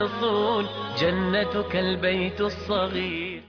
الرسول جنتك البيت الصغير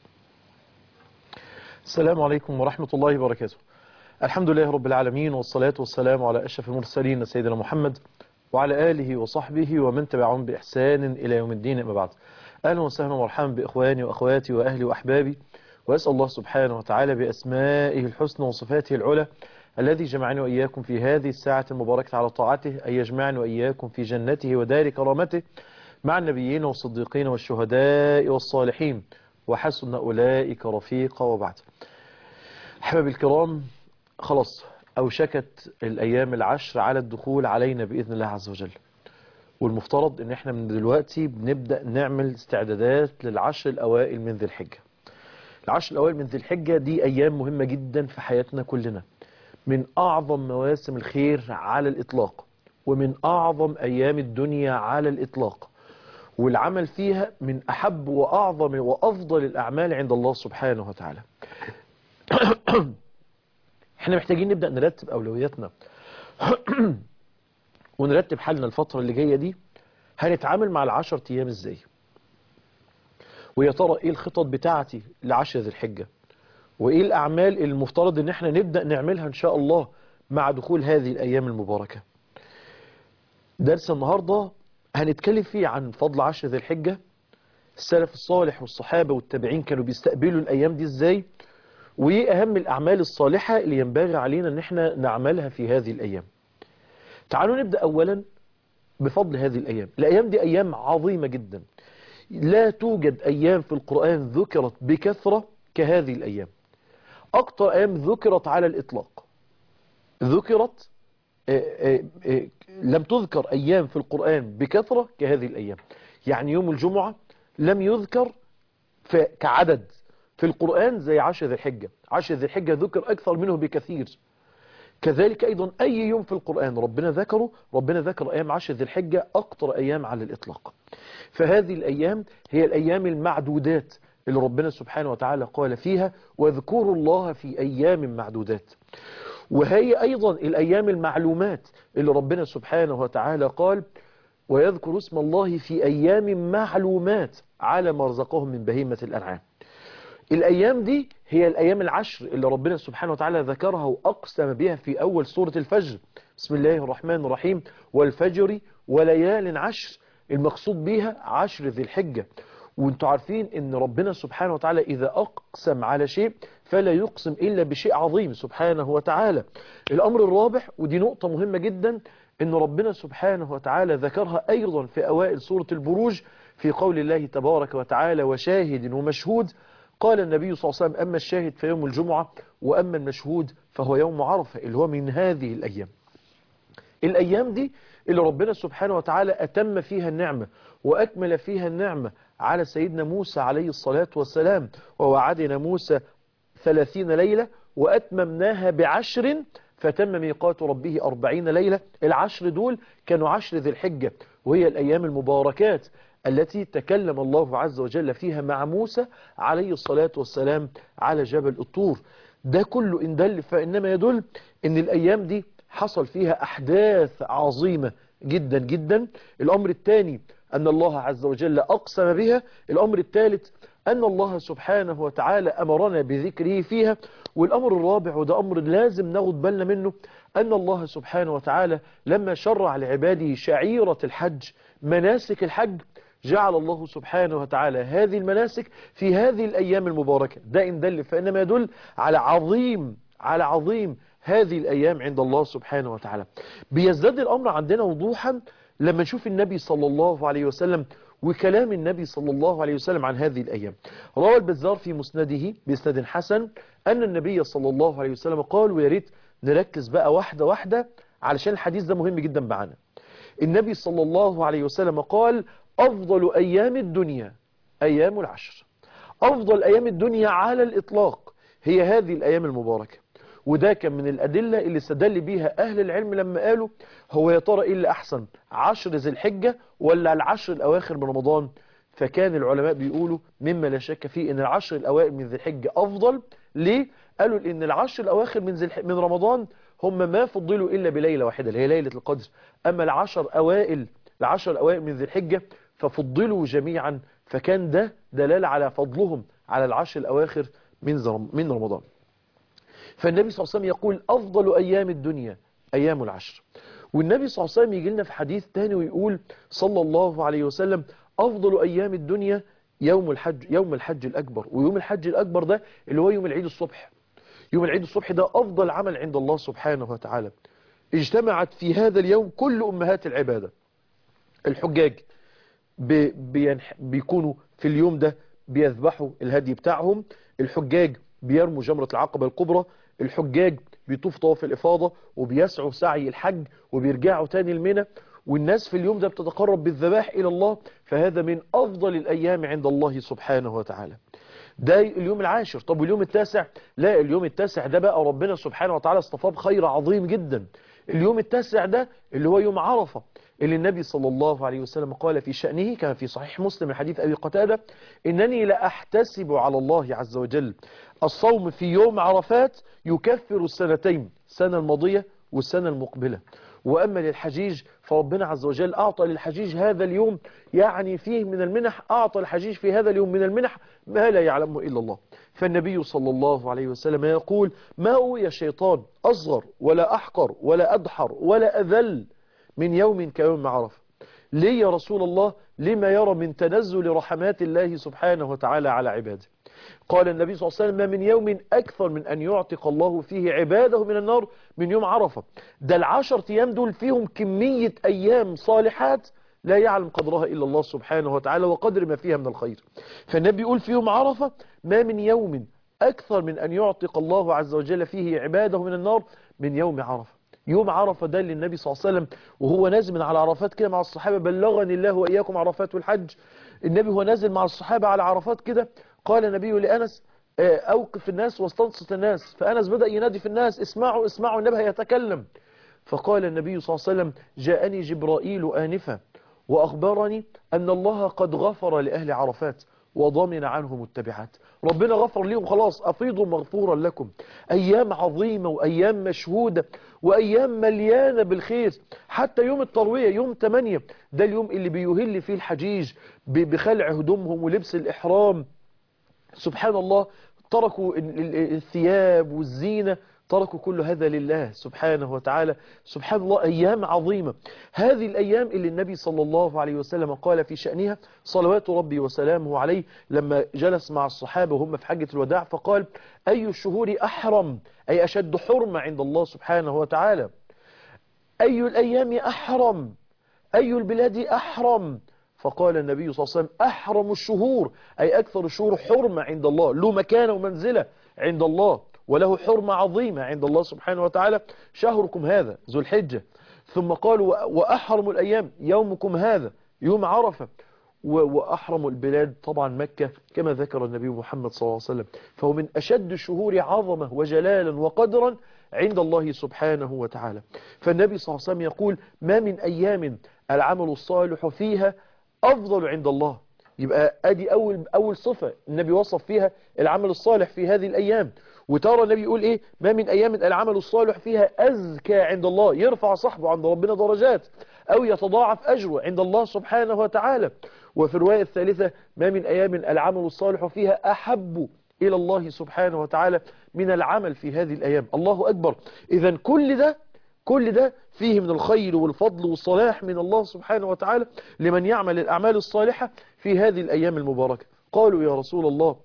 السلام عليكم ورحمة الله وبركاته الحمد لله رب العالمين والصلاة والسلام على أشرف المرسلين سيدنا محمد وعلى آله وصحبه ومن تبعهم بإحسان إلى يوم الدين أما بعد أهلا وسهلا ومرحبا بإخواني وأخواتي وأهلي وأحبابي وأسأل الله سبحانه وتعالى بأسمائه الحسنى وصفاته العلى الذي جمعني وإياكم في هذه الساعة المباركة على طاعته أن يجمعني وإياكم في جنته ودار كرامته مع النبيين والصديقين والشهداء والصالحين وحسن أولئك رفيقا وبعد أحباب الكرام خلاص أوشكت الأيام العشر على الدخول علينا بإذن الله عز وجل والمفترض ان احنا من دلوقتي بنبدأ نعمل استعدادات للعشر الأوائل من ذي الحجة العشر الأوائل من ذي الحجة دي أيام مهمة جدا في حياتنا كلنا من أعظم مواسم الخير على الإطلاق ومن أعظم أيام الدنيا على الإطلاق والعمل فيها من أحب وأعظم وأفضل الأعمال عند الله سبحانه وتعالى احنا محتاجين نبدأ نرتب أولوياتنا ونرتب حالنا الفترة اللي جاية دي هنتعامل مع العشر أيام ازاي ويا ترى ايه الخطط بتاعتي لعشر ذي الحجة وايه الأعمال المفترض ان احنا نبدأ نعملها ان شاء الله مع دخول هذه الأيام المباركة درس النهاردة هنتكلم فيه عن فضل عشر ذي الحجة السلف الصالح والصحابة والتابعين كانوا بيستقبلوا الأيام دي ازاي وايه أهم الأعمال الصالحة اللي ينبغي علينا ان احنا نعملها في هذه الأيام تعالوا نبدأ أولا بفضل هذه الأيام الأيام دي أيام عظيمة جدا لا توجد أيام في القرآن ذكرت بكثرة كهذه الأيام أكثر أيام ذكرت على الإطلاق ذكرت آآ آآ لم تذكر أيام في القرآن بكثرة كهذه الأيام يعني يوم الجمعة لم يذكر كعدد في القرآن زي عشر ذي الحجة عشر ذي الحجة ذكر أكثر منه بكثير كذلك أيضا أي يوم في القرآن ربنا ذكره ربنا ذكر أيام عشر ذي الحجة أكثر أيام على الإطلاق فهذه الأيام هي الأيام المعدودات اللي ربنا سبحانه وتعالى قال فيها واذكروا الله في أيام معدودات وهي أيضا الأيام المعلومات اللي ربنا سبحانه وتعالى قال ويذكر اسم الله في أيام معلومات على ما رزقهم من بهيمة الأنعام الأيام دي هي الأيام العشر اللي ربنا سبحانه وتعالى ذكرها وأقسم بها في أول سورة الفجر بسم الله الرحمن الرحيم والفجر وليال عشر المقصود بها عشر ذي الحجة وانتوا عارفين ان ربنا سبحانه وتعالى إذا أقسم على شيء فلا يقسم إلا بشيء عظيم سبحانه وتعالى الأمر الرابع ودي نقطة مهمة جدا ان ربنا سبحانه وتعالى ذكرها أيضا في أوائل سورة البروج في قول الله تبارك وتعالى وشاهد ومشهود قال النبي صلى الله عليه وسلم أما الشاهد في يوم الجمعة وأما المشهود فهو يوم عرفة اللي هو من هذه الأيام الأيام دي اللي ربنا سبحانه وتعالى أتم فيها النعمة وأكمل فيها النعمة على سيدنا موسى عليه الصلاة والسلام ووعدنا موسى ثلاثين ليلة وأتممناها بعشر فتم ميقات ربه أربعين ليلة العشر دول كانوا عشر ذي الحجة وهي الأيام المباركات التي تكلم الله عز وجل فيها مع موسى عليه الصلاة والسلام على جبل الطور ده كله إن دل فإنما يدل أن الأيام دي حصل فيها أحداث عظيمة جدا جدا الأمر الثاني أن الله عز وجل أقسم بها الأمر الثالث أن الله سبحانه وتعالى أمرنا بذكره فيها والأمر الرابع وده أمر لازم ناخد بالنا منه أن الله سبحانه وتعالى لما شرع لعباده شعيرة الحج مناسك الحج جعل الله سبحانه وتعالى هذه المناسك في هذه الأيام المباركة ده إن دل فإنما يدل على عظيم على عظيم هذه الأيام عند الله سبحانه وتعالى بيزداد الأمر عندنا وضوحا لما نشوف النبي صلى الله عليه وسلم وكلام النبي صلى الله عليه وسلم عن هذه الأيام روى البزار في مسنده بإسناد حسن أن النبي صلى الله عليه وسلم قال ويا ريت نركز بقى واحدة واحدة علشان الحديث ده مهم جدا معنا النبي صلى الله عليه وسلم قال أفضل أيام الدنيا أيام العشر أفضل أيام الدنيا على الإطلاق هي هذه الأيام المباركة وده كان من الأدلة اللي استدل بيها أهل العلم لما قالوا هو يا ترى إيه اللي أحسن عشر ذي الحجة ولا العشر الأواخر من رمضان فكان العلماء بيقولوا مما لا شك فيه ان العشر الأوائل من ذي الحجة أفضل ليه؟ قالوا ان العشر الأواخر من, ذي من رمضان هم ما فضلوا إلا بليلة واحدة اللي هي ليلة القدر أما العشر أوائل العشر الأوائل من ذي الحجة ففضلوا جميعا فكان ده دلالة على فضلهم على العشر الأواخر من زرم- من رمضان فالنبي صلى الله عليه وسلم يقول أفضل أيام الدنيا أيام العشر والنبي صلى الله عليه وسلم يجي لنا في حديث تاني ويقول صلى الله عليه وسلم أفضل أيام الدنيا يوم الحج يوم الحج الأكبر ويوم الحج الأكبر ده اللي هو يوم العيد الصبح يوم العيد الصبح ده أفضل عمل عند الله سبحانه وتعالى اجتمعت في هذا اليوم كل أمهات العبادة الحجاج بي- بينح- بيكونوا في اليوم ده بيذبحوا الهدي بتاعهم الحجاج بيرموا جمرة العقبة الكبرى الحجاج بيطوف طواف الإفاضة وبيسعوا سعي الحج وبيرجعوا تاني المنى والناس في اليوم ده بتتقرب بالذبائح إلى الله فهذا من أفضل الأيام عند الله سبحانه وتعالى ده اليوم العاشر طب واليوم التاسع لا اليوم التاسع ده بقى ربنا سبحانه وتعالى اصطفاه بخير عظيم جدا اليوم التاسع ده اللي هو يوم عرفة اللي النبي صلى الله عليه وسلم قال في شأنه كما في صحيح مسلم من حديث أبي قتادة إنني لأحتسب على الله عز وجل الصوم في يوم عرفات يكفر السنتين السنة الماضية والسنة المقبلة وأما للحجيج فربنا عز وجل أعطى للحجيج هذا اليوم يعني فيه من المنح أعطى الحجيج في هذا اليوم من المنح ما لا يعلمه إلا الله فالنبي صلى الله عليه وسلم يقول ما أوي شيطان أصغر ولا أحقر ولا أدحر ولا أذل من يوم كيوم عرفة ليه يا رسول الله لما يرى من تنزل رحمات الله سبحانه وتعالى على عباده قال النبي صلى الله عليه وسلم ما من يوم أكثر من أن يعتق الله فيه عباده من النار من يوم عرفة ده العشر أيام دول فيهم كمية أيام صالحات لا يعلم قدرها إلا الله سبحانه وتعالى وقدر ما فيها من الخير فالنبي يقول في يوم عرفة ما من يوم أكثر من أن يعتق الله عز وجل فيه عباده من النار من يوم عرفة يوم عرفة ده للنبي صلى الله عليه وسلم وهو نازل من على عرفات كده مع الصحابة بلغني الله وإياكم عرفات والحج النبي هو نازل مع الصحابة على عرفات كده قال النبي لأنس آه، أوقف الناس واستنصت الناس فأنس بدأ ينادي في الناس اسمعوا اسمعوا النبي هيتكلم فقال النبي صلى الله عليه وسلم جاءني جبرائيل آنفا وأخبرني أن الله قد غفر لأهل عرفات وضمن عنهم التبعات ربنا غفر لهم خلاص أفيضوا مغفورا لكم أيام عظيمة وأيام مشهودة وأيام مليانة بالخير حتى يوم التروية يوم 8 ده اليوم اللي بيهل فيه الحجيج ب- بخلع هدومهم ولبس الإحرام سبحان الله تركوا ال- ال- الثياب والزينة تركوا كل هذا لله سبحانه وتعالى سبحان الله أيام عظيمة هذه الأيام اللي النبي صلى الله عليه وسلم قال في شأنها صلوات ربي وسلامه عليه لما جلس مع الصحابة وهم في حجة الوداع فقال أي الشهور أحرم أي أشد حرمة عند الله سبحانه وتعالى أي الأيام أحرم أي البلاد أحرم فقال النبي صلى الله عليه وسلم أحرم الشهور أي أكثر الشهور حرمة عند الله له مكانة ومنزلة عند الله وله حرمة عظيمة عند الله سبحانه وتعالى شهركم هذا ذو الحجة ثم قالوا وأحرم الأيام يومكم هذا يوم عرفة و- وأحرم البلاد طبعا مكة كما ذكر النبي محمد صلى الله عليه وسلم فهو من أشد الشهور عظمة وجلالا وقدرا عند الله سبحانه وتعالى فالنبي صلى الله عليه وسلم يقول ما من أيام العمل الصالح فيها أفضل عند الله يبقى ادي اول اول صفه النبي وصف فيها العمل الصالح في هذه الايام وترى النبي يقول ايه ما من ايام العمل الصالح فيها ازكى عند الله يرفع صاحبه عند ربنا درجات او يتضاعف اجره عند الله سبحانه وتعالى وفي الروايه الثالثه ما من ايام العمل الصالح فيها احب الى الله سبحانه وتعالى من العمل في هذه الايام الله اكبر اذا كل ده كل ده فيه من الخير والفضل والصلاح من الله سبحانه وتعالى لمن يعمل الأعمال الصالحة في هذه الأيام المباركة قالوا يا رسول الله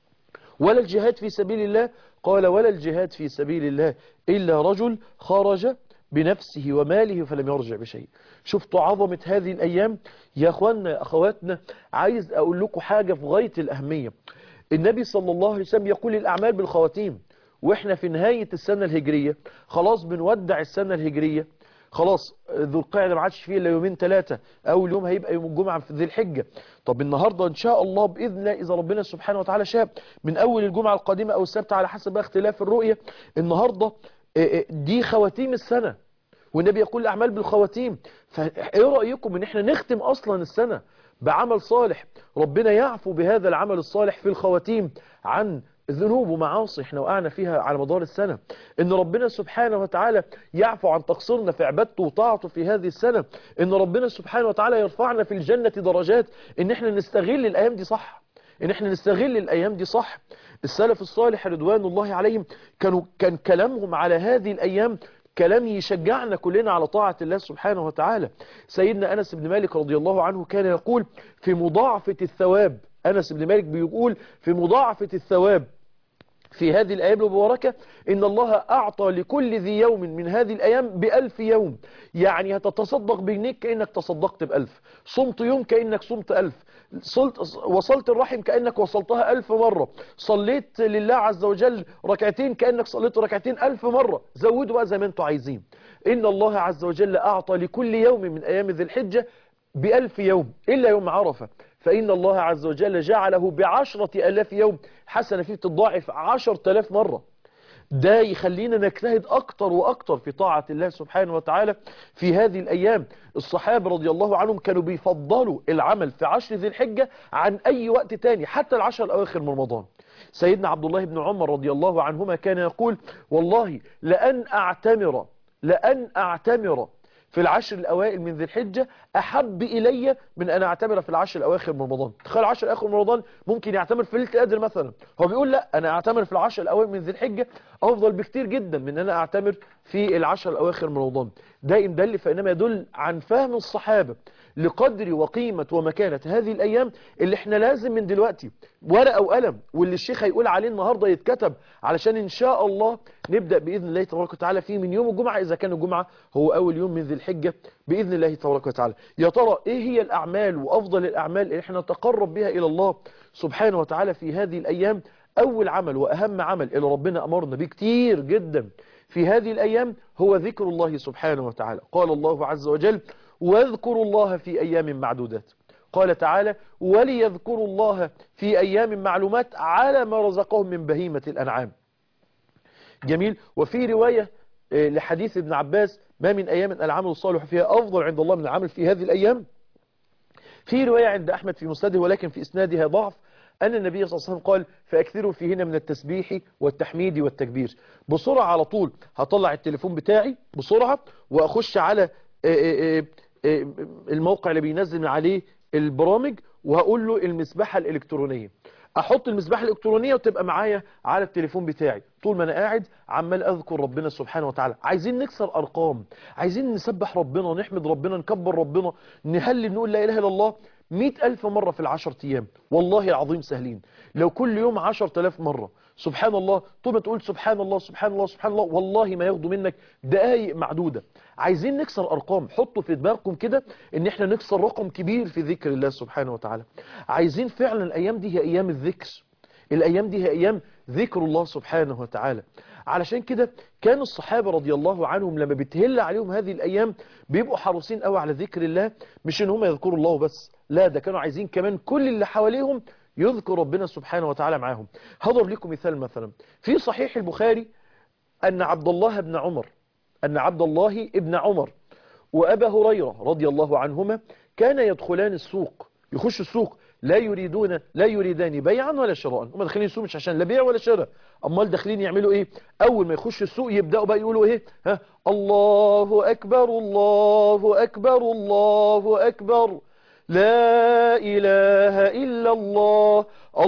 ولا الجهاد في سبيل الله قال ولا الجهاد في سبيل الله إلا رجل خرج بنفسه وماله فلم يرجع بشيء شفتوا عظمة هذه الأيام يا أخواننا يا أخواتنا عايز أقول لكم حاجة في غاية الأهمية النبي صلى الله عليه وسلم يقول الأعمال بالخواتيم واحنا في نهاية السنة الهجرية خلاص بنودع السنة الهجرية خلاص ذو القاعدة ما عادش فيه الا يومين ثلاثة اول يوم هيبقى يوم الجمعة في ذي الحجة طب النهاردة ان شاء الله باذن الله اذا ربنا سبحانه وتعالى شاء من اول الجمعة القادمة او السبت على حسب بقى اختلاف الرؤية النهاردة دي خواتيم السنة والنبي يقول الاعمال بالخواتيم فايه رأيكم ان احنا نختم اصلا السنة بعمل صالح ربنا يعفو بهذا العمل الصالح في الخواتيم عن ذنوب ومعاصي احنا وقعنا فيها على مدار السنة ان ربنا سبحانه وتعالى يعفو عن تقصيرنا في عبادته وطاعته في هذه السنة ان ربنا سبحانه وتعالى يرفعنا في الجنة درجات ان احنا نستغل الايام دي صح ان احنا نستغل الايام دي صح السلف الصالح رضوان الله عليهم كانوا كان كلامهم على هذه الايام كلام يشجعنا كلنا على طاعة الله سبحانه وتعالى سيدنا أنس بن مالك رضي الله عنه كان يقول في مضاعفة الثواب أنس بن مالك بيقول في مضاعفة الثواب في هذه الأيام المباركة إن الله أعطى لكل ذي يوم من هذه الأيام بألف يوم يعني هتتصدق بجنيك كأنك تصدقت بألف صمت يوم كأنك صمت ألف صلت وصلت الرحم كأنك وصلتها ألف مرة صليت لله عز وجل ركعتين كأنك صليت ركعتين ألف مرة زودوا بقى زي ما انتوا عايزين إن الله عز وجل أعطى لكل يوم من أيام ذي الحجة بألف يوم إلا يوم عرفة فإن الله عز وجل جعله بعشرة ألاف يوم حسنة فيه تضاعف عشرة ألاف مرة ده يخلينا نجتهد أكتر وأكتر في طاعة الله سبحانه وتعالى في هذه الأيام الصحابة رضي الله عنهم كانوا بيفضلوا العمل في عشر ذي الحجة عن أي وقت تاني حتى العشر الأواخر من رمضان سيدنا عبد الله بن عمر رضي الله عنهما كان يقول والله لأن أعتمر لأن أعتمر في العشر الأوائل من ذي الحجة أحب إلي من أن أعتمر في العشر الأواخر من رمضان تخيل العشر الأواخر من رمضان ممكن يعتمر في ليلة القدر مثلا هو بيقول لا أنا أعتمر في العشر الأوائل من ذي الحجة أفضل بكتير جدا من أن أنا أعتمر في العشر الأواخر من رمضان ده إن دل فإنما يدل عن فهم الصحابة لقدر وقيمة ومكانة هذه الأيام اللي احنا لازم من دلوقتي ورقة وقلم واللي الشيخ هيقول عليه النهاردة يتكتب علشان إن شاء الله نبدأ بإذن الله تبارك وتعالى فيه من يوم الجمعة إذا كان الجمعة هو أول يوم من ذي الحجة بإذن الله تبارك وتعالى يا ترى إيه هي الأعمال وأفضل الأعمال اللي احنا نتقرب بها إلى الله سبحانه وتعالى في هذه الأيام أول عمل وأهم عمل اللي ربنا أمرنا به كتير جدا في هذه الأيام هو ذكر الله سبحانه وتعالى قال الله عز وجل واذكروا الله في أيام معدودات قال تعالى وليذكروا الله في أيام معلومات على ما رزقهم من بهيمة الأنعام جميل وفي رواية لحديث ابن عباس ما من أيام العمل الصالح فيها أفضل عند الله من العمل في هذه الأيام في رواية عند أحمد في مسنده ولكن في إسنادها ضعف أن النبي صلى الله عليه وسلم قال فأكثروا فيهن من التسبيح والتحميد والتكبير بسرعة على طول هطلع التليفون بتاعي بسرعة وأخش على الموقع اللي بينزل من عليه البرامج وهقول له المسبحة الإلكترونية احط المسبحة الالكترونية وتبقى معايا على التليفون بتاعي طول ما انا قاعد عمال اذكر ربنا سبحانه وتعالى عايزين نكسر ارقام عايزين نسبح ربنا نحمد ربنا نكبر ربنا نهلل نقول لا اله الا الله مئة ألف مرة في العشر أيام والله العظيم سهلين لو كل يوم عشر تلاف مرة سبحان الله طول ما تقول سبحان الله سبحان الله سبحان الله والله ما ياخدوا منك دقايق معدودة عايزين نكسر أرقام حطوا في دماغكم كده ان احنا نكسر رقم كبير في ذكر الله سبحانه وتعالى عايزين فعلا الأيام دي هي أيام الذكر الأيام دي هي أيام ذكر الله سبحانه وتعالى علشان كده كان الصحابة رضي الله عنهم لما بتهل عليهم هذه الأيام بيبقوا حريصين قوي على ذكر الله مش ان هم يذكروا الله بس لا ده كانوا عايزين كمان كل اللي حواليهم يذكر ربنا سبحانه وتعالى معاهم هضرب لكم مثال مثلا في صحيح البخاري أن عبد الله بن عمر أن عبد الله ابن عمر وأبا هريرة رضي الله عنهما كان يدخلان السوق يخش السوق لا يريدون لا يريدان بيعا ولا شراء هم داخلين السوق مش عشان لا بيع ولا شراء امال داخلين يعملوا ايه اول ما يخش السوق يبداوا بقى يقولوا ايه ها الله اكبر الله اكبر الله اكبر لا اله الا الله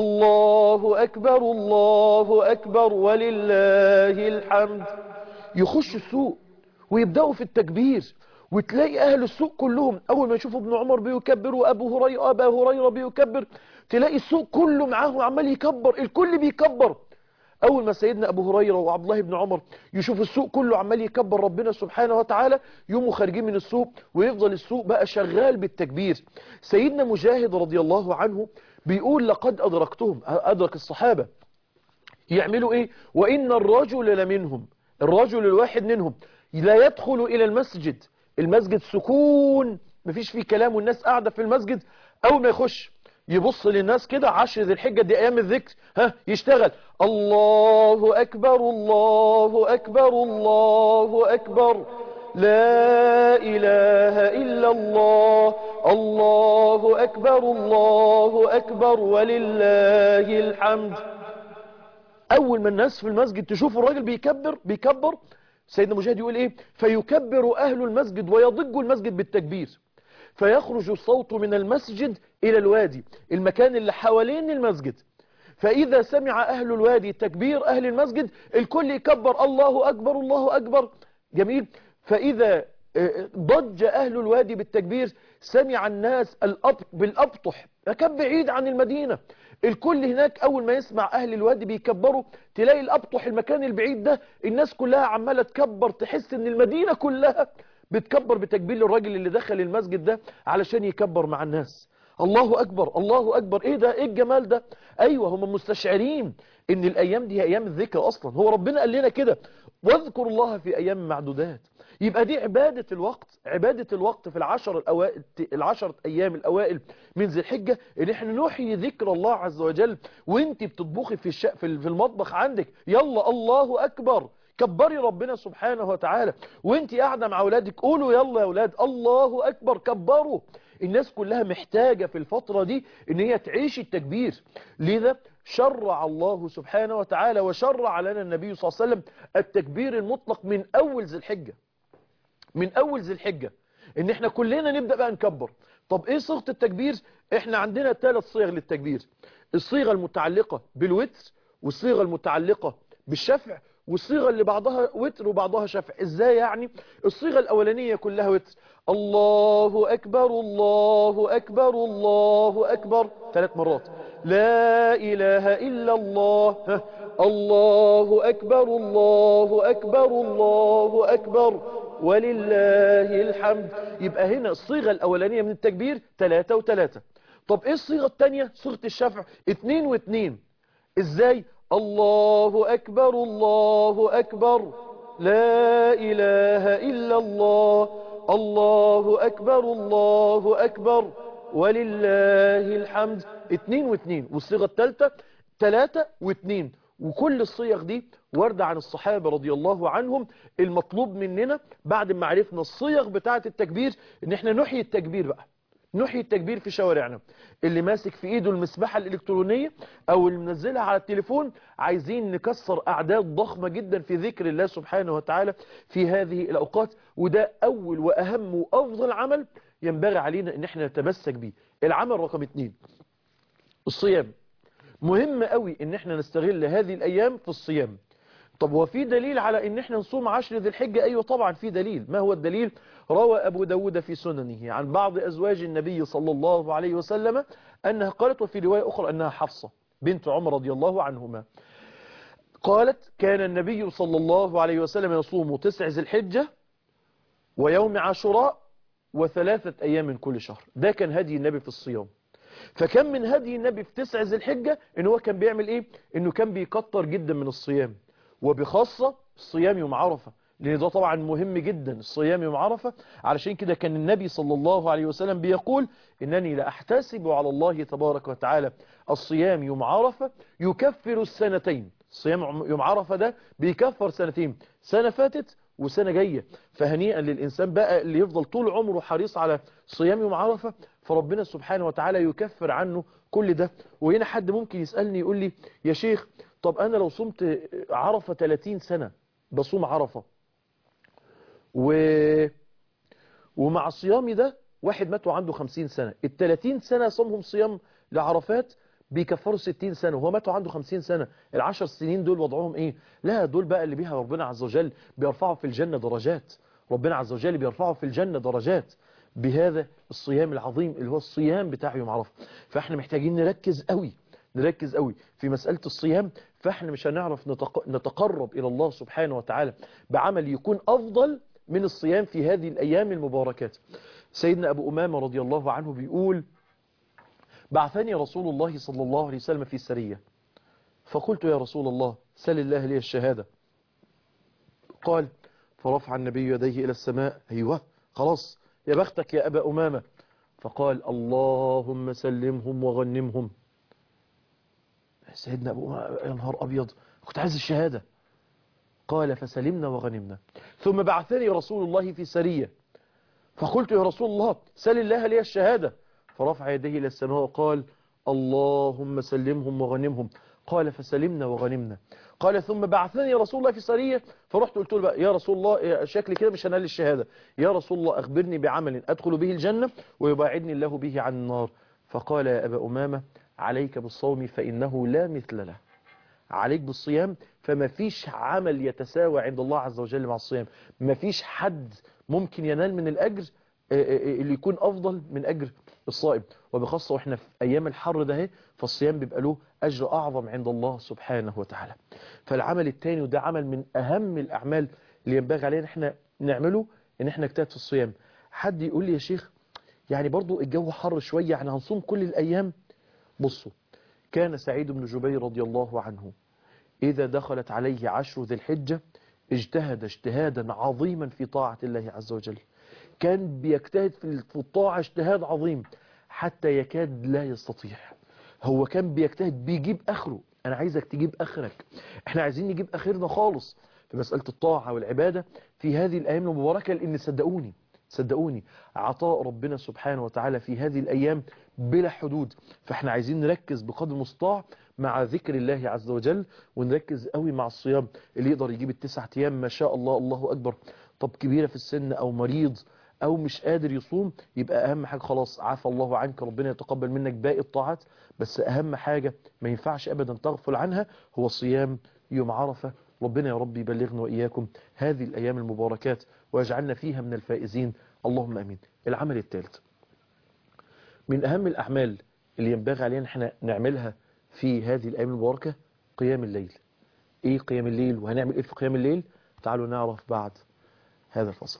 الله اكبر الله اكبر ولله الحمد يخش السوق ويبداوا في التكبير وتلاقي أهل السوق كلهم أول ما يشوفوا ابن عمر بيكبر وأبو هريرة أبا هريرة بيكبر تلاقي السوق كله معاه عمال يكبر الكل بيكبر أول ما سيدنا أبو هريرة وعبد الله بن عمر يشوف السوق كله عمال يكبر ربنا سبحانه وتعالى يوموا خارجين من السوق ويفضل السوق بقى شغال بالتكبير سيدنا مجاهد رضي الله عنه بيقول لقد أدركتهم أدرك الصحابة يعملوا إيه وإن الرجل لمنهم الرجل الواحد منهم لا يدخل إلى المسجد المسجد سكون مفيش فيه كلام والناس قاعدة في المسجد أول ما يخش يبص للناس كده عشر ذي الحجة دي أيام الذكر ها يشتغل الله أكبر الله أكبر الله أكبر لا إله إلا الله الله أكبر الله أكبر ولله الحمد اول ما الناس في المسجد تشوفوا الراجل بيكبر بيكبر سيدنا مجاهد يقول ايه فيكبر اهل المسجد ويضج المسجد بالتكبير فيخرج الصوت من المسجد الى الوادي المكان اللي حوالين المسجد فاذا سمع اهل الوادي تكبير اهل المسجد الكل يكبر الله اكبر الله اكبر جميل فاذا ضج أهل الوادي بالتكبير سمع الناس الأبط بالأبطح مكان بعيد عن المدينة الكل هناك أول ما يسمع أهل الوادي بيكبروا تلاقي الأبطح المكان البعيد ده الناس كلها عمالة تكبر تحس ان المدينة كلها بتكبر بتكبير الراجل اللي دخل المسجد ده علشان يكبر مع الناس الله أكبر الله أكبر إيه ده إيه الجمال ده أيوة هم مستشعرين إن الأيام دي هي أيام الذكر أصلا هو ربنا قال لنا كده واذكر الله في أيام معدودات يبقى دي عبادة الوقت عبادة الوقت في العشر الأوائل العشر أيام الأوائل من ذي الحجة إن احنا نحيي ذكر الله عز وجل وانت بتطبخي في الشق في المطبخ عندك يلا الله أكبر كبري ربنا سبحانه وتعالى وانت قاعدة مع أولادك قولوا يلا يا أولاد الله أكبر كبروا الناس كلها محتاجة في الفترة دي ان هي تعيش التكبير لذا شرع الله سبحانه وتعالى وشرع لنا النبي صلى الله عليه وسلم التكبير المطلق من أول ذي الحجة من أول ذي الحجة ان احنا كلنا نبدأ بقى نكبر طب ايه صيغة التكبير احنا عندنا ثلاث صيغ للتكبير الصيغة المتعلقة بالوتر والصيغة المتعلقة بالشفع والصيغة اللي بعضها وتر وبعضها شفع ازاي يعني الصيغة الاولانية كلها وتر الله اكبر الله اكبر الله اكبر ثلاث مرات لا اله الا الله ها. الله اكبر الله اكبر الله اكبر ولله الحمد يبقى هنا الصيغة الاولانية من التكبير ثلاثة وثلاثة طب ايه الصيغة الثانية صيغة الشفع اتنين واتنين ازاي الله أكبر الله أكبر لا إله إلا الله الله أكبر الله أكبر ولله الحمد اتنين واتنين والصيغة الثالثة تلاتة واتنين وكل الصيغ دي واردة عن الصحابة رضي الله عنهم المطلوب مننا بعد ما عرفنا الصيغ بتاعة التكبير ان احنا نحيي التكبير بقى نحيي التكبير في شوارعنا اللي ماسك في ايده المسبحة الالكترونية او اللي منزلها على التليفون عايزين نكسر اعداد ضخمة جدا في ذكر الله سبحانه وتعالى في هذه الاوقات وده اول واهم وافضل عمل ينبغي علينا ان احنا نتمسك به العمل رقم اتنين الصيام مهم قوي ان احنا نستغل هذه الايام في الصيام طب هو في دليل على ان احنا نصوم عشر ذي الحجة ايوه طبعا في دليل ما هو الدليل روى ابو داود في سننه عن بعض ازواج النبي صلى الله عليه وسلم انها قالت وفي رواية اخرى انها حفصة بنت عمر رضي الله عنهما قالت كان النبي صلى الله عليه وسلم يصوم تسع ذي الحجة ويوم عاشوراء وثلاثة ايام من كل شهر ده كان هدي النبي في الصيام فكان من هدي النبي في تسع ذي الحجة ان هو كان بيعمل ايه انه كان بيكتر جدا من الصيام وبخاصة الصيام يوم عرفة لان ده طبعا مهم جدا الصيام يوم عرفة علشان كده كان النبي صلى الله عليه وسلم بيقول انني لاحتسب على الله تبارك وتعالى الصيام يوم عرفة يكفر السنتين الصيام يوم عرفة ده بيكفر سنتين سنة فاتت وسنة جاية فهنيئا للإنسان بقى اللي يفضل طول عمره حريص على صيام يوم عرفة فربنا سبحانه وتعالى يكفر عنه كل ده وهنا حد ممكن يسألني يقول لي يا شيخ طب أنا لو صمت عرفة 30 سنة بصوم عرفة و... ومع صيامي ده واحد مات وعنده 50 سنة ال 30 سنة صومهم صيام لعرفات بيكفروا 60 سنة وهو ماتوا عنده 50 سنة العشر سنين دول وضعهم ايه لا دول بقى اللي بيها ربنا عز وجل بيرفعوا في الجنة درجات ربنا عز وجل بيرفعوا في الجنة درجات بهذا الصيام العظيم اللي هو الصيام بتاع يوم عرفة فاحنا محتاجين نركز قوي نركز قوي في مسألة الصيام فاحنا مش هنعرف نتق... نتقرب إلى الله سبحانه وتعالى بعمل يكون أفضل من الصيام في هذه الأيام المباركات سيدنا أبو أمامة رضي الله عنه بيقول بعثني رسول الله صلى الله عليه وسلم في سرية فقلت يا رسول الله سل الله لي الشهادة قال فرفع النبي يديه إلى السماء أيوة خلاص يا بختك يا أبا أمامة فقال اللهم سلمهم وغنمهم سيدنا أبو أمامة يا نهار أبيض كنت عايز الشهادة قال فسلمنا وغنمنا ثم بعثني رسول الله في سرية فقلت يا رسول الله سل الله لي الشهادة فرفع يديه إلى السماء وقال اللهم سلمهم وغنمهم قال فسلمنا وغنمنا قال ثم بعثني رسول الله في سرية فرحت قلت له بقى يا رسول الله شكلي كده مش هنال الشهادة يا رسول الله أخبرني بعمل أدخل به الجنة ويباعدني الله به عن النار فقال يا أبا أمامة عليك بالصوم فإنه لا مثل له عليك بالصيام فما فيش عمل يتساوى عند الله عز وجل مع الصيام ما فيش حد ممكن ينال من الأجر اللي يكون أفضل من أجر الصائم وبخاصة وإحنا في أيام الحر ده فالصيام بيبقى له أجر أعظم عند الله سبحانه وتعالى فالعمل الثاني وده عمل من أهم الأعمال اللي ينبغي علينا إحنا نعمله إن إحنا نجتهد في الصيام حد يقول لي يا شيخ يعني برضو الجو حر شوية يعني هنصوم كل الأيام بصوا كان سعيد بن جبير رضي الله عنه إذا دخلت عليه عشر ذي الحجة اجتهد اجتهادا عظيما في طاعة الله عز وجل كان بيجتهد في الطاعة اجتهاد عظيم حتى يكاد لا يستطيع هو كان بيجتهد بيجيب آخره أنا عايزك تجيب آخرك احنا عايزين نجيب آخرنا خالص في مسألة الطاعة والعبادة في هذه الأيام المباركة لأن صدقوني صدقوني عطاء ربنا سبحانه وتعالى في هذه الأيام بلا حدود فاحنا عايزين نركز بقدر المستطاع مع ذكر الله عز وجل ونركز قوي مع الصيام اللي يقدر يجيب التسعة أيام ما شاء الله الله أكبر طب كبيرة في السن أو مريض أو مش قادر يصوم يبقى أهم حاجة خلاص عافى الله عنك ربنا يتقبل منك باقي الطاعات بس أهم حاجة ما ينفعش أبدا تغفل عنها هو صيام يوم عرفة ربنا يا رب يبلغنا وإياكم هذه الأيام المباركات ويجعلنا فيها من الفائزين اللهم أمين العمل الثالث من أهم الأعمال اللي ينبغي علينا احنا نعملها في هذه الأيام المباركة قيام الليل ايه قيام الليل وهنعمل ايه في قيام الليل تعالوا نعرف بعد هذا الفصل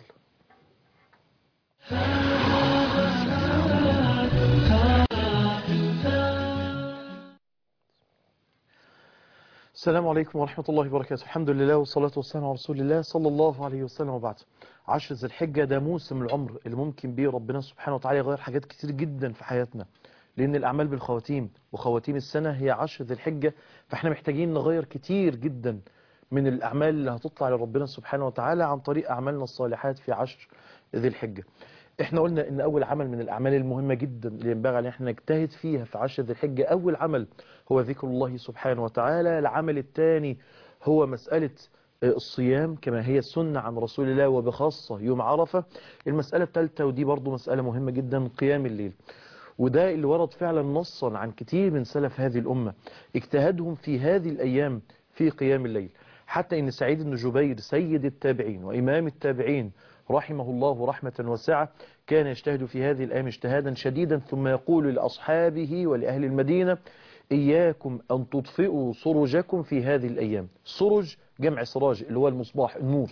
السلام عليكم ورحمة الله وبركاته الحمد لله والصلاة والسلام على رسول الله صلى الله عليه وسلم وبعد عشر ذي الحجة ده موسم العمر اللي ممكن بيه ربنا سبحانه وتعالى يغير حاجات كتير جدا في حياتنا لأن الأعمال بالخواتيم وخواتيم السنة هي عشر ذي الحجة فاحنا محتاجين نغير كتير جدا من الأعمال اللي هتطلع لربنا سبحانه وتعالى عن طريق أعمالنا الصالحات في عشر ذي الحجة احنا قلنا ان اول عمل من الاعمال المهمة جدا اللي ينبغي علينا احنا نجتهد فيها في عشر ذي الحجة اول عمل هو ذكر الله سبحانه وتعالى العمل الثاني هو مسألة الصيام كما هي السنة عن رسول الله وبخاصة يوم عرفة المسألة الثالثة ودي برضو مسألة مهمة جدا قيام الليل وده اللي ورد فعلا نصا عن كتير من سلف هذه الأمة اجتهادهم في هذه الأيام في قيام الليل حتى ان سعيد بن جبير سيد التابعين وإمام التابعين رحمه الله رحمة واسعة كان يجتهد في هذه الأيام اجتهادا شديدا ثم يقول لأصحابه ولأهل المدينة إياكم أن تطفئوا سرجكم في هذه الأيام سرج جمع سراج اللي هو المصباح النور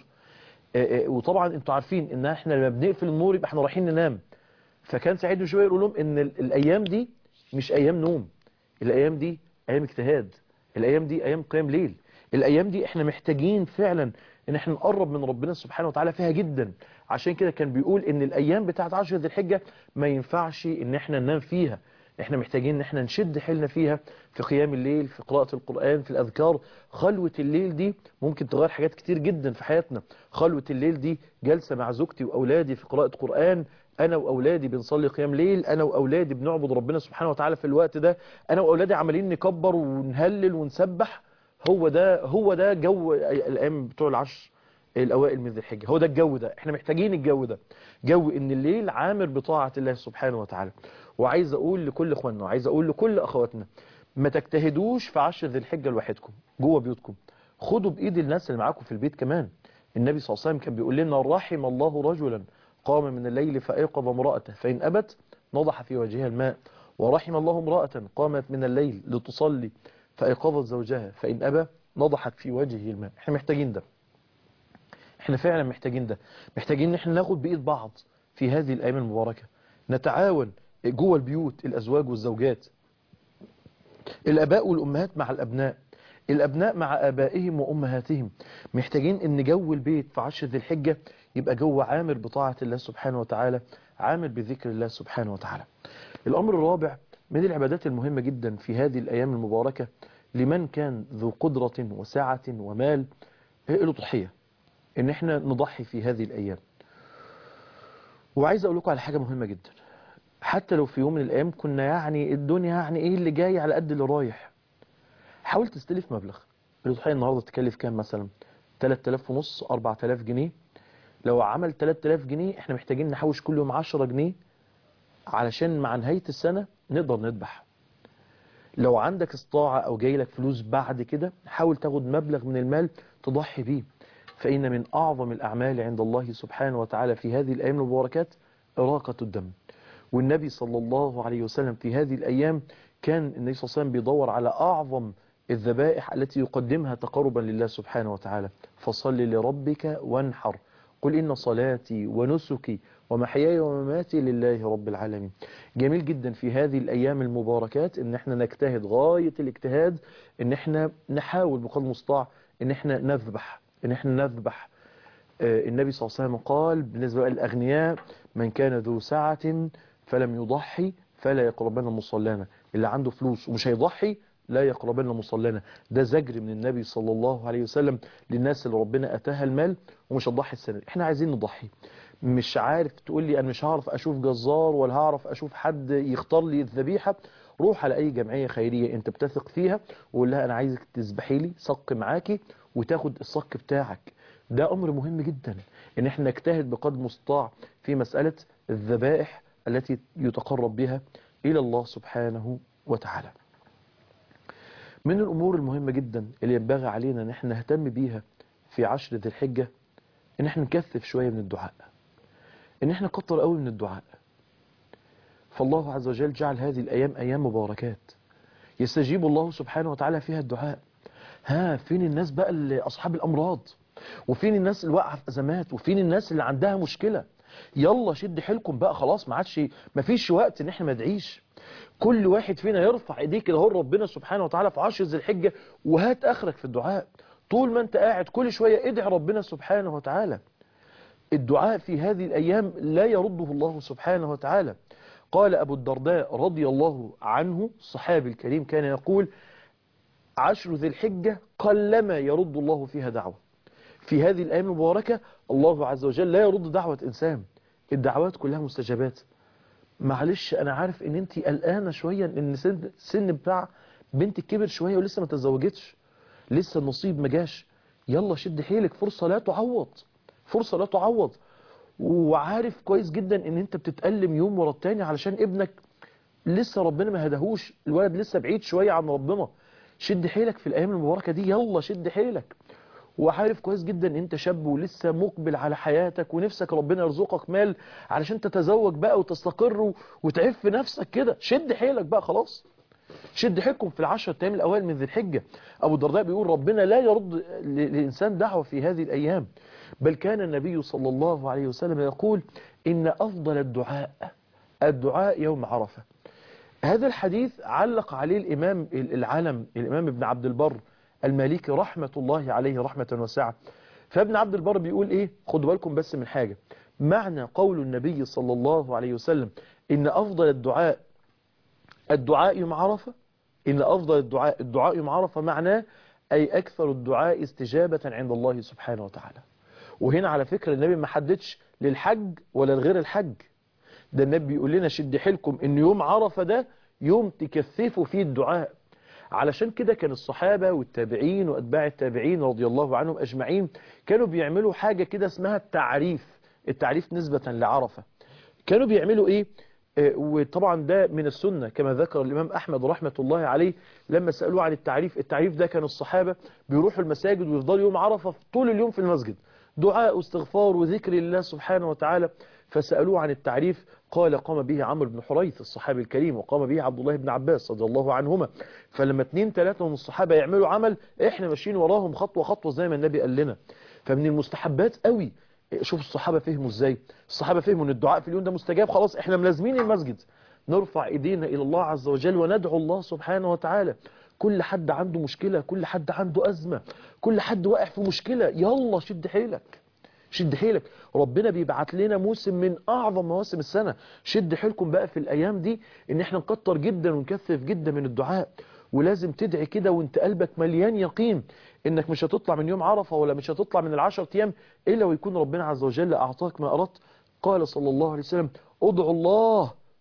وطبعا انتوا عارفين ان احنا لما بنقفل النور يبقى احنا رايحين ننام فكان سعيد بن جبير يقول لهم ان الأيام دي مش أيام نوم الأيام دي أيام اجتهاد الأيام دي أيام قيام ليل الأيام دي احنا محتاجين فعلا ان احنا نقرب من ربنا سبحانه وتعالى فيها جدا عشان كده كان بيقول ان الايام بتاعت عشر ذي الحجة ما ينفعش ان احنا ننام فيها احنا محتاجين ان احنا نشد حيلنا فيها في قيام الليل في قراءة القرآن في الاذكار خلوة الليل دي ممكن تغير حاجات كتير جدا في حياتنا خلوة الليل دي جلسة مع زوجتي واولادي في قراءة قرآن انا واولادي بنصلي قيام ليل انا واولادي بنعبد ربنا سبحانه وتعالى في الوقت ده انا واولادي عمالين نكبر ونهلل ونسبح هو ده هو ده جو الايام بتوع العشر الاوائل من ذي الحجه هو ده الجو ده احنا محتاجين الجو ده جو ان الليل عامر بطاعه الله سبحانه وتعالى وعايز اقول لكل اخواننا وعايز اقول لكل اخواتنا ما تجتهدوش في عشر ذي الحجه لوحدكم جوه بيوتكم خدوا بايد الناس اللي معاكم في البيت كمان النبي صلى الله عليه وسلم كان بيقول لنا رحم الله رجلا قام من الليل فايقظ امراته فان ابت نضح في وجهها الماء ورحم الله امراه قامت من الليل لتصلي فايقظت زوجها فان ابى نضحت في وجهه الماء احنا محتاجين ده احنا فعلا محتاجين ده محتاجين ان احنا ناخد بايد بعض في هذه الايام المباركه نتعاون جوه البيوت الازواج والزوجات الاباء والامهات مع الابناء الابناء مع ابائهم وامهاتهم محتاجين ان جو البيت في عشر ذي الحجه يبقى جو عامر بطاعه الله سبحانه وتعالى عامر بذكر الله سبحانه وتعالى الامر الرابع من العبادات المهمه جدا في هذه الايام المباركه لمن كان ذو قدره وسعه ومال الأضحية ان احنا نضحي في هذه الايام وعايز اقول لكم على حاجة مهمة جدا حتى لو في يوم من الايام كنا يعني الدنيا يعني ايه اللي جاي على قد اللي رايح حاول تستلف مبلغ الأضحية النهاردة تكلف كام مثلا 3000 ونص 4000 جنيه لو عمل 3000 جنيه احنا محتاجين نحوش كل يوم 10 جنيه علشان مع نهاية السنة نقدر نذبح لو عندك استطاعة او جاي لك فلوس بعد كده حاول تاخد مبلغ من المال تضحي بيه فإن من أعظم الأعمال عند الله سبحانه وتعالى في هذه الأيام المباركات إراقة الدم والنبي صلى الله عليه وسلم في هذه الأيام كان النبي صلى الله عليه وسلم بيدور على أعظم الذبائح التي يقدمها تقربا لله سبحانه وتعالى فصل لربك وانحر قل إن صلاتي ونسكي ومحياي ومماتي لله رب العالمين جميل جدا في هذه الأيام المباركات إن احنا نجتهد غاية الاجتهاد إن احنا نحاول بقدر المستطاع إن احنا نذبح إن احنا نذبح آه، النبي صلى الله عليه وسلم قال بالنسبة للأغنياء من كان ذو سعة فلم يضحي فلا يقربن مصلانا اللي عنده فلوس ومش هيضحي لا يقربن مصلانا ده زجر من النبي صلى الله عليه وسلم للناس اللي ربنا أتاها المال ومش هتضحي السنة دي. احنا عايزين نضحي مش عارف تقول لي انا مش هعرف اشوف جزار ولا هعرف اشوف حد يختار لي الذبيحة روح على اي جمعية خيرية انت بتثق فيها وقول لها انا عايزك تذبحي لي صك معاكي وتاخد الصك بتاعك ده امر مهم جدا ان احنا نجتهد بقدر المستطاع في مسألة الذبائح التي يتقرب بها الى الله سبحانه وتعالى من الامور المهمة جدا اللي ينبغي علينا ان احنا نهتم بيها في عشر ذي الحجة ان احنا نكثف شوية من الدعاء ان احنا نكتر قوي من الدعاء فالله عز وجل جعل هذه الايام ايام مباركات يستجيب الله سبحانه وتعالى فيها الدعاء ها فين الناس بقى اللي اصحاب الامراض وفين الناس اللي واقعه في ازمات وفين الناس اللي عندها مشكله يلا شد حيلكم بقى خلاص ما عادش ما فيش وقت ان احنا ما ندعيش كل واحد فينا يرفع ايديه كده هو ربنا سبحانه وتعالى في عشر ذي الحجه وهات اخرك في الدعاء طول ما انت قاعد كل شويه ادعي ربنا سبحانه وتعالى الدعاء في هذه الأيام لا يرده الله سبحانه وتعالى قال أبو الدرداء رضي الله عنه الصحابي الكريم كان يقول عشر ذي الحجة قلما يرد الله فيها دعوة في هذه الأيام المباركة الله عز وجل لا يرد دعوة إنسان الدعوات كلها مستجابات معلش أنا عارف إن أنت قلقانة شوية إن سن, سن بتاع بنتك كبر شوية ولسه ما تزوجتش لسه النصيب ما جاش يلا شد حيلك فرصة لا تعوض فرصة لا تعوض وعارف كويس جدا ان انت بتتألم يوم ورا التاني علشان ابنك لسه ربنا ما هداهوش الولد لسه بعيد شوية عن ربنا شد حيلك في الايام المباركة دي يلا شد حيلك وعارف كويس جدا ان انت شاب ولسه مقبل على حياتك ونفسك ربنا يرزقك مال علشان تتزوج بقى وتستقر وتعف نفسك كده شد حيلك بقى خلاص شد حيلكم في العشر ايام الاوائل من ذي الحجة ابو الدرداء بيقول ربنا لا يرد للانسان دعوة في هذه الايام بل كان النبي صلى الله عليه وسلم يقول إن أفضل الدعاء الدعاء يوم عرفة هذا الحديث علق عليه الإمام العالم الإمام ابن عبد البر المالكي رحمة الله عليه رحمة واسعة فابن عبد البر بيقول إيه خدوا بالكم بس من حاجة معنى قول النبي صلى الله عليه وسلم إن أفضل الدعاء الدعاء يوم عرفة إن أفضل الدعاء الدعاء يوم عرفة معناه أي أكثر الدعاء استجابة عند الله سبحانه وتعالى وهنا على فكرة النبي ما حددش للحج ولا لغير الحج ده النبي بيقول لنا شد حيلكم ان يوم عرفة ده يوم تكثفوا فيه الدعاء علشان كده كان الصحابة والتابعين وأتباع التابعين رضي الله عنهم أجمعين كانوا بيعملوا حاجة كده اسمها التعريف التعريف نسبة لعرفة كانوا بيعملوا ايه آه وطبعا ده من السنة كما ذكر الإمام أحمد رحمة الله عليه لما سألوه عن التعريف التعريف ده كان الصحابة بيروحوا المساجد ويفضلوا يوم عرفة طول اليوم في المسجد دعاء واستغفار وذكر لله سبحانه وتعالى فسألوه عن التعريف قال قام به عمرو بن حريث الصحابي الكريم وقام به عبد الله بن عباس رضي الله عنهما فلما اتنين تلاتة من الصحابة يعملوا عمل احنا ماشيين وراهم خطوة خطوة زي ما النبي قال لنا فمن المستحبات قوي شوف الصحابة فهموا ازاي الصحابة فهموا ان الدعاء في اليوم ده مستجاب خلاص احنا ملازمين المسجد نرفع ايدينا الى الله عز وجل وندعو الله سبحانه وتعالى كل حد عنده مشكلة كل حد عنده أزمة كل حد واقع في مشكلة يلا شد حيلك شد حيلك ربنا بيبعت لنا موسم من أعظم مواسم السنة شد حيلكم بقى في الأيام دي إن احنا نكتر جدا ونكثف جدا من الدعاء ولازم تدعي كده وانت قلبك مليان يقين انك مش هتطلع من يوم عرفة ولا مش هتطلع من العشر ايام الا ويكون ربنا عز وجل اعطاك ما اردت قال صلى الله عليه وسلم ادعوا الله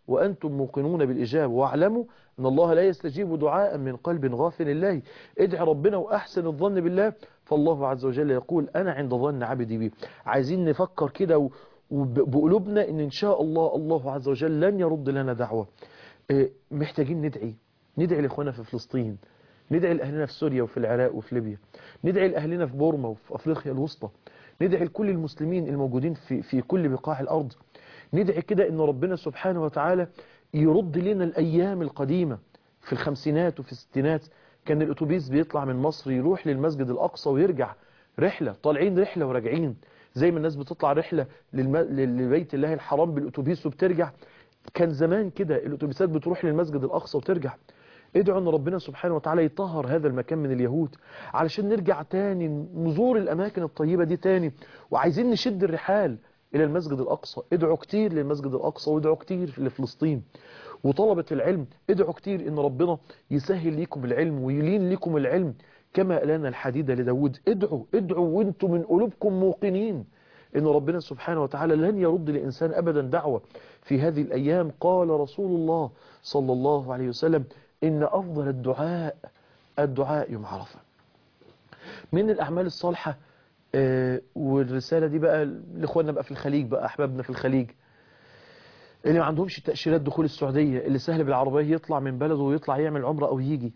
وأنتم موقنون بالإجابة واعلموا أن الله لا يستجيب دعاء من قلب غافل الله ادع ربنا وأحسن الظن بالله فالله عز وجل يقول أنا عند ظن عبدي بي عايزين نفكر كده و- وبقلوبنا ان ان شاء الله الله عز وجل لن يرد لنا دعوة إيه، محتاجين ندعي ندعي لاخواننا في فلسطين ندعي لاهلنا في سوريا وفي العراق وفي ليبيا ندعي لاهلنا في بورما وفي افريقيا الوسطى ندعي لكل المسلمين الموجودين في في كل بقاع الارض ندعي كده ان ربنا سبحانه وتعالى يرد لنا الايام القديمة في الخمسينات وفي الستينات كان الاتوبيس بيطلع من مصر يروح للمسجد الاقصى ويرجع رحلة طالعين رحلة وراجعين زي ما الناس بتطلع رحلة للم... لبيت الله الحرام بالاتوبيس وبترجع كان زمان كده الاتوبيسات بتروح للمسجد الاقصى وترجع ادعوا ان ربنا سبحانه وتعالى يطهر هذا المكان من اليهود علشان نرجع تاني نزور الاماكن الطيبة دي تاني وعايزين نشد الرحال الى المسجد الاقصى ادعوا كتير للمسجد الاقصى وادعوا كتير لفلسطين وطلبة العلم ادعوا كتير ان ربنا يسهل لكم العلم ويلين لكم العلم كما ألان الحديد لداود ادعوا ادعوا وانتم من قلوبكم موقنين ان ربنا سبحانه وتعالى لن يرد لإنسان أبدا دعوة في هذه الأيام قال رسول الله صلى الله عليه وسلم إن أفضل الدعاء الدعاء يوم عرفة من الأعمال الصالحة آه، والرسالة دي بقى لإخواننا بقى في الخليج بقى أحبابنا في الخليج اللي ما عندهمش تأشيرات دخول السعودية اللي سهل بالعربية يطلع من بلده ويطلع يعمل عمرة أو يجي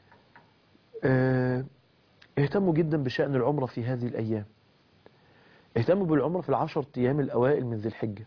آه، اهتموا جدا بشأن العمرة في هذه الأيام اهتموا بالعمرة في العشر أيام الأوائل من ذي الحجة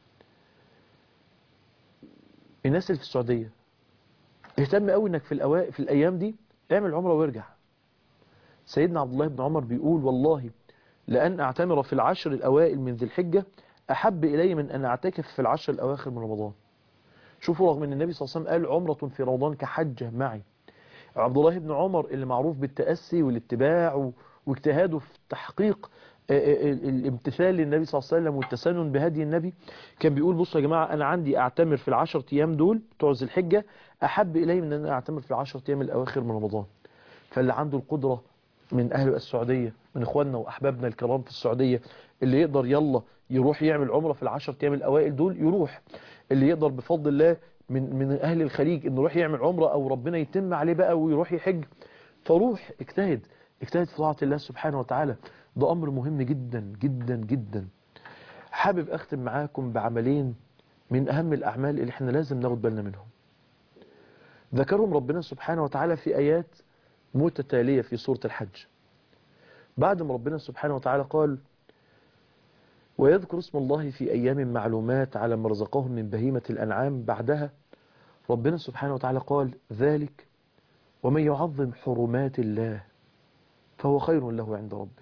الناس اللي في السعودية اهتم قوي انك في الأوائل في الأيام دي اعمل عمرة وارجع سيدنا عبد الله بن عمر بيقول والله لأن أعتمر في العشر الأوائل من ذي الحجة أحب إلي من أن أعتكف في العشر الأواخر من رمضان شوفوا رغم أن النبي صلى الله عليه وسلم قال عمرة في رمضان كحجة معي عبد الله بن عمر اللي معروف بالتأسي والاتباع و- واجتهاده في تحقيق آه، آه، الامتثال للنبي صلى الله عليه وسلم والتسنن بهدي النبي كان بيقول بصوا يا جماعة أنا عندي أعتمر في العشر أيام دول بتوع ذي الحجة أحب إلي من أن أنا أعتمر في العشر أيام الأواخر من رمضان فاللي عنده القدرة من أهل السعودية من إخواننا وأحبابنا الكرام في السعودية اللي يقدر يلا يروح يعمل عمرة في العشر أيام الأوائل دول يروح اللي يقدر بفضل الله من من أهل الخليج إنه يروح يعمل عمرة أو ربنا يتم عليه بقى ويروح يحج فروح اجتهد اجتهد في طاعة الله سبحانه وتعالى ده أمر مهم جدا جدا جدا حابب أختم معاكم بعملين من أهم الأعمال اللي احنا لازم ناخد بالنا منهم ذكرهم ربنا سبحانه وتعالى في آيات متتالية في سورة الحج بعد ما ربنا سبحانه وتعالى قال ويذكر اسم الله في أيام معلومات على ما رزقهم من بهيمة الأنعام بعدها ربنا سبحانه وتعالى قال ذلك ومن يعظم حرمات الله فهو خير له عند ربه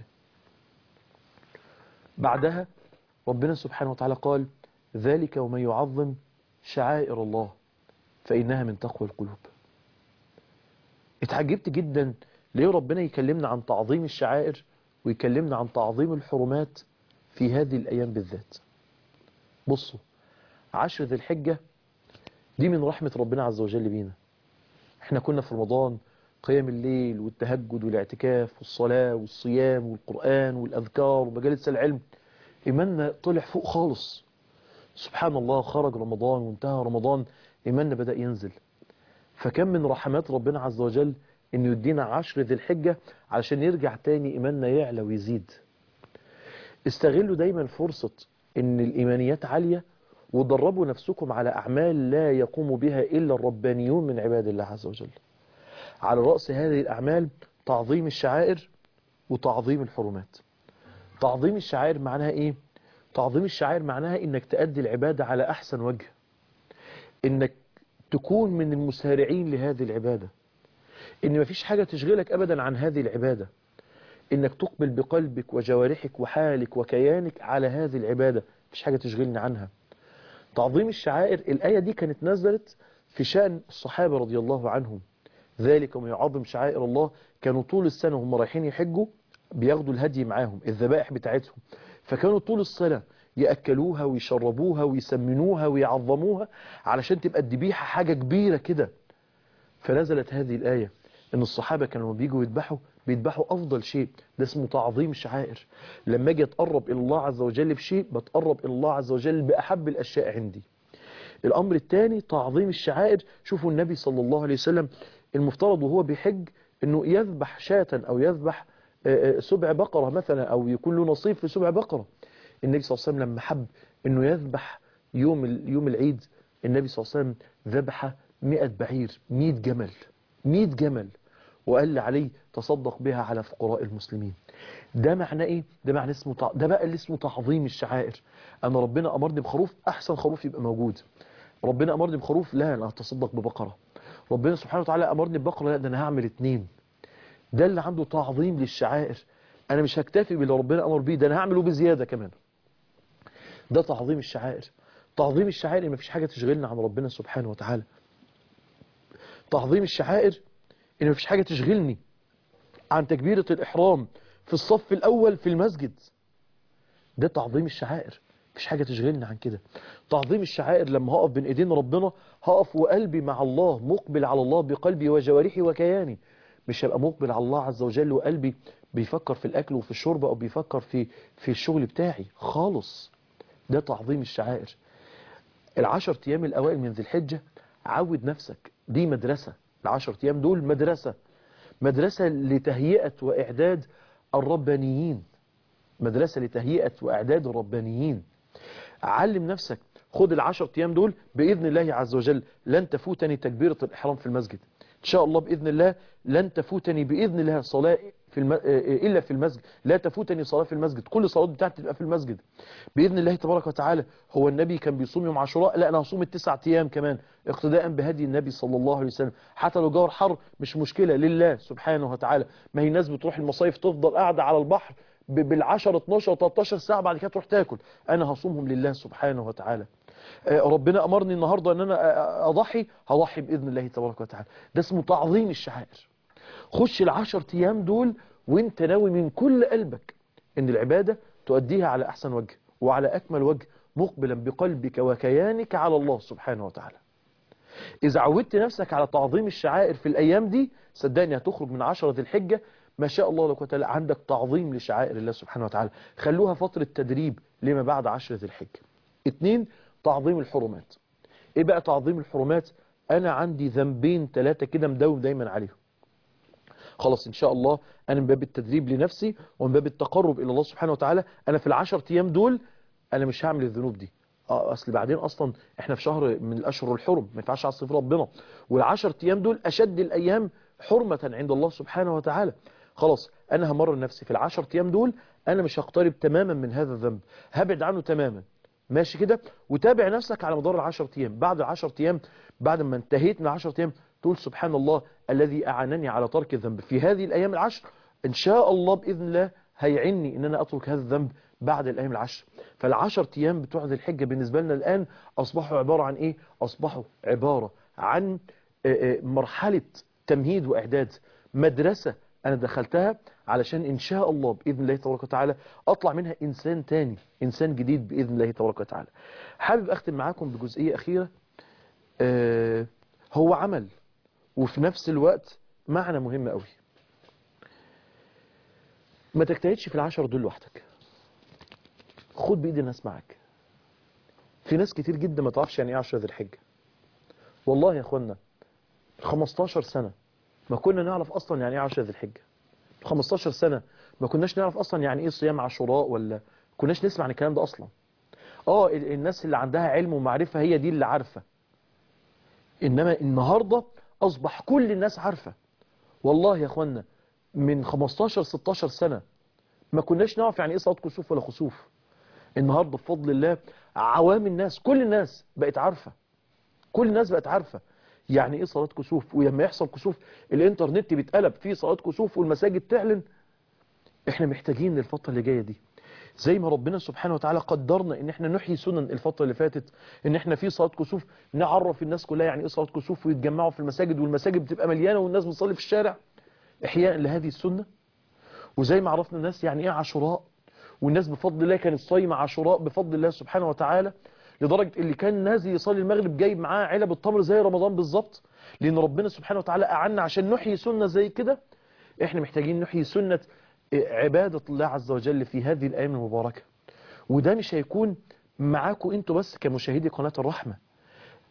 بعدها ربنا سبحانه وتعالى قال ذلك ومن يعظم شعائر الله فإنها من تقوى القلوب اتعجبت جدا ليه ربنا يكلمنا عن تعظيم الشعائر ويكلمنا عن تعظيم الحرمات في هذه الأيام بالذات بصوا عشر ذي الحجة دي من رحمة ربنا عز وجل بينا احنا كنا في رمضان قيام الليل والتهجد والاعتكاف والصلاة والصيام والقرآن والأذكار ومجالس العلم إيماننا طلع فوق خالص سبحان الله خرج رمضان وانتهى رمضان إيماننا بدأ ينزل فكم من رحمات ربنا عز وجل انه يدينا عشر ذي الحجة علشان يرجع تاني ايماننا يعلى ويزيد استغلوا دايما فرصة ان الايمانيات عالية ودربوا نفسكم على اعمال لا يقوم بها الا الربانيون من عباد الله عز وجل على رأس هذه الاعمال تعظيم الشعائر وتعظيم الحرمات تعظيم الشعائر معناها ايه تعظيم الشعائر معناها انك تأدي العبادة على احسن وجه انك تكون من المسارعين لهذه العبادة ان مفيش حاجة تشغلك ابدا عن هذه العبادة انك تقبل بقلبك وجوارحك وحالك وكيانك على هذه العبادة مفيش حاجة تشغلني عنها تعظيم الشعائر الآية دي كانت نزلت في شأن الصحابة رضي الله عنهم ذلك ومن يعظم شعائر الله كانوا طول السنة هم رايحين يحجوا بياخدوا الهدي معاهم الذبائح بتاعتهم فكانوا طول السنة يأكلوها ويشربوها ويسمنوها ويعظموها علشان تبقى الذبيحة حاجة كبيرة كده فنزلت هذه الآية ان الصحابة كانوا لما بيجوا يذبحوا بيذبحوا افضل شيء ده اسمه تعظيم الشعائر لما اجي اتقرب الى الله عز وجل بشيء بتقرب الى الله عز وجل باحب الاشياء عندي الامر الثاني تعظيم الشعائر شوفوا النبي صلى الله عليه وسلم المفترض وهو بيحج انه يذبح شاة او يذبح آه، آه، سبع بقرة مثلا او يكون له نصيب في سبع بقرة النبي صلى الله عليه وسلم لما حب انه يذبح يوم ال- يوم العيد النبي صلى الله عليه وسلم ذبح 100 بعير 100 جمل 100 جمل وقال عليه تصدق بها على فقراء المسلمين ده معناه ايه ده معناه اسمه تع... ده بقى اللي اسمه تعظيم الشعائر انا ربنا امرني بخروف احسن خروف يبقى موجود ربنا امرني بخروف لا انا هتصدق ببقره ربنا سبحانه وتعالى امرني ببقره لا ده انا هعمل اتنين ده اللي عنده تعظيم للشعائر انا مش هكتفي باللي ربنا امر بيه ده انا هعمله بزياده كمان ده تعظيم الشعائر تعظيم الشعائر ما فيش حاجه تشغلنا عن ربنا سبحانه وتعالى تعظيم الشعائر ان مفيش حاجة تشغلني عن تكبيرة الإحرام في الصف الأول في المسجد ده تعظيم الشعائر مفيش حاجة تشغلني عن كده تعظيم الشعائر لما هقف بين ايدين ربنا هقف وقلبي مع الله مقبل على الله بقلبي وجوارحي وكياني مش هبقى مقبل على الله عز وجل وقلبي بيفكر في الأكل وفي الشرب أو بيفكر في في الشغل بتاعي خالص ده تعظيم الشعائر العشر أيام الأوائل من ذي الحجة عود نفسك دي مدرسة العشر أيام دول مدرسة مدرسة لتهيئة وإعداد الربانيين مدرسة لتهيئة وإعداد الربانيين علم نفسك خد العشر أيام دول بإذن الله عز وجل لن تفوتني تكبيرة الإحرام في المسجد إن شاء الله بإذن الله لن تفوتني بإذن الله صلاة في الم... إلا في المسجد لا تفوتني صلاة في المسجد كل صلاة بتاعتي تبقى في المسجد بإذن الله تبارك وتعالى هو النبي كان بيصوم يوم عاشوراء لا أنا هصوم التسع أيام كمان اقتداء بهدي النبي صلى الله عليه وسلم حتى لو جو حر مش مشكلة لله سبحانه وتعالى ما هي الناس بتروح المصايف تفضل قاعدة على البحر ب- بالعشر 12 13 ساعة بعد كده تروح تاكل أنا هصومهم لله سبحانه وتعالى آه، ربنا أمرني النهاردة أن أنا آه، أضحي هضحي بإذن الله تبارك وتعالى ده اسمه تعظيم الشعائر خش العشر أيام دول وانت ناوي من كل قلبك ان العبادة تؤديها على أحسن وجه وعلى أكمل وجه مقبلا بقلبك وكيانك على الله سبحانه وتعالى إذا عودت نفسك على تعظيم الشعائر في الأيام دي صدقني هتخرج من عشرة ذي الحجة ما شاء الله لو كنت عندك تعظيم لشعائر الله سبحانه وتعالى خلوها فترة تدريب لما بعد عشرة ذي الحجة اتنين تعظيم الحرمات ايه بقى تعظيم الحرمات انا عندي ذنبين ثلاثة كده مداوم دايما عليهم خلاص ان شاء الله انا من باب التدريب لنفسي ومن باب التقرب الى الله سبحانه وتعالى انا في العشر ايام دول انا مش هعمل الذنوب دي اه اصل بعدين اصلا احنا في شهر من الاشهر الحرم ما ينفعش اعصي في ربنا والعشر ايام دول اشد الايام حرمة عند الله سبحانه وتعالى خلاص انا همرر نفسي في العشر ايام دول انا مش هقترب تماما من هذا الذنب هبعد عنه تماما ماشي كده وتابع نفسك على مدار العشر ايام بعد العشر ايام بعد ما انتهيت من العشر ايام تقول سبحان الله الذي اعانني على ترك الذنب في هذه الايام العشر ان شاء الله باذن الله هيعني ان انا اترك هذا الذنب بعد الايام العشر فالعشر ايام بتوع ذي الحجه بالنسبه لنا الان اصبحوا عباره عن ايه اصبحوا عباره عن آه، آه، مرحله تمهيد واعداد مدرسه انا دخلتها علشان ان شاء الله باذن الله تبارك وتعالى اطلع منها انسان تاني انسان جديد باذن الله تبارك وتعالى حابب اختم معاكم بجزئيه اخيره آه، هو عمل وفي نفس الوقت معنى مهم قوي ما تجتهدش في العشر دول لوحدك خد بايد الناس معاك في ناس كتير جدا ما تعرفش يعني ايه عشر ذي الحجه والله يا اخوانا 15 سنه ما كنا نعرف اصلا يعني ايه عشر ذي الحجه 15 سنه ما كناش نعرف اصلا يعني ايه صيام عاشوراء ولا كناش نسمع عن الكلام ده اصلا اه ال- الناس اللي عندها علم ومعرفه هي دي اللي عارفه انما النهارده اصبح كل الناس عارفه والله يا اخوانا من 15 16 سنه ما كناش نعرف يعني ايه صلاه كسوف ولا خسوف النهارده بفضل الله عوام الناس كل الناس بقت عارفه كل الناس بقت عارفه يعني ايه صلاه كسوف ولما يحصل كسوف الانترنت بيتقلب فيه صلاه كسوف والمساجد تعلن احنا محتاجين للفتره اللي جايه دي زي ما ربنا سبحانه وتعالى قدرنا ان احنا نحيي سنن الفتره اللي فاتت ان احنا في صلاه كسوف نعرف الناس كلها يعني ايه صلاه كسوف ويتجمعوا في المساجد والمساجد بتبقى مليانه والناس بتصلي في الشارع احياء لهذه السنه وزي ما عرفنا الناس يعني ايه عاشوراء والناس بفضل الله كانت صايمه عاشوراء بفضل الله سبحانه وتعالى لدرجه اللي كان نازل يصلي المغرب جايب معاه علب التمر زي رمضان بالظبط لان ربنا سبحانه وتعالى اعنا عشان نحيي سنه زي كده احنا محتاجين نحيي سنه عباده الله عز وجل في هذه الايام المباركه وده مش هيكون معاكم انتوا بس كمشاهدي قناه الرحمه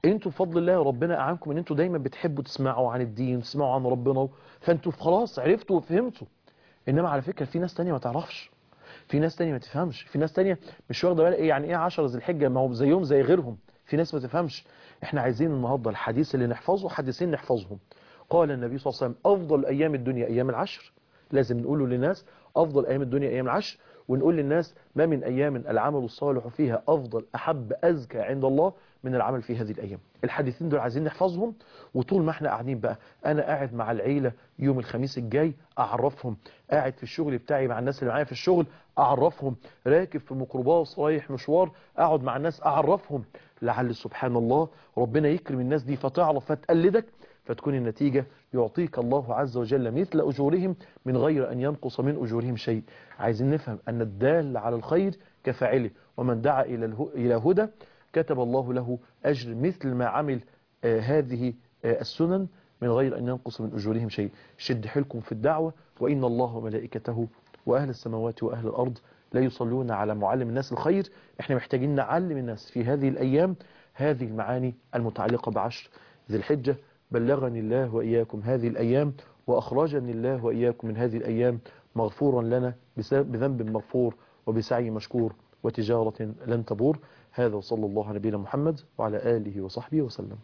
انتوا بفضل الله ربنا اعانكم ان انتوا دايما بتحبوا تسمعوا عن الدين تسمعوا عن ربنا فانتوا خلاص عرفتوا وفهمتوا انما على فكرة في ناس تانية ما تعرفش في ناس تانية ما تفهمش في ناس تانية مش واخده بالها ايه يعني ايه 10 ذي الحجة ما هو زيهم زي غيرهم في ناس ما تفهمش احنا عايزين النهارده الحديث اللي نحفظه حديثين نحفظهم قال النبي صلى الله عليه وسلم افضل ايام الدنيا ايام العشر لازم نقوله للناس افضل ايام الدنيا ايام العشر ونقول للناس ما من ايام العمل الصالح فيها افضل احب ازكى عند الله من العمل في هذه الايام الحديثين دول عايزين نحفظهم وطول ما احنا قاعدين بقى انا قاعد مع العيله يوم الخميس الجاي اعرفهم قاعد في الشغل بتاعي مع الناس اللي معايا في الشغل اعرفهم راكب في ميكروباص رايح مشوار اقعد مع الناس اعرفهم لعل سبحان الله ربنا يكرم الناس دي فتعرف فتقلدك فتكون النتيجة يعطيك الله عز وجل مثل أجورهم من غير أن ينقص من أجورهم شيء عايزين نفهم أن الدال على الخير كفاعله ومن دعا إلى اله- إلى هدى كتب الله له أجر مثل ما عمل آه، هذه آه، السنن من غير أن ينقص من أجورهم شيء شد حيلكم في الدعوة وإن الله وملائكته وأهل السماوات وأهل الأرض لا يصلون على معلم الناس الخير احنا محتاجين نعلم الناس في هذه الأيام هذه المعاني المتعلقة بعشر ذي الحجة بلغني الله وإياكم هذه الأيام وأخرجني الله وإياكم من هذه الأيام مغفورا لنا بسبب- بذنب مغفور وبسعي مشكور وتجارة لن تبور هذا وصلى الله على نبينا محمد وعلى آله وصحبه وسلم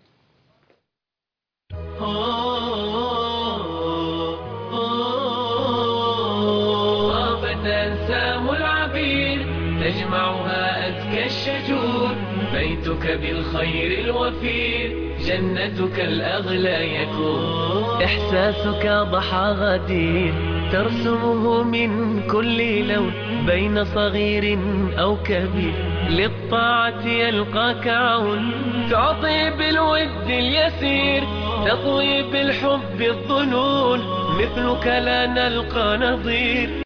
طابت أنسام العبير تجمعها أزكى الشجور بيتك بالخير الوفير جنتك الأغلى يكون إحساسك ضحى غدير ترسمه من كل لون بين صغير أو كبير للطاعة يلقاك عون تعطي بالود اليسير تطوي بالحب الظنون مثلك لا نلقى نظير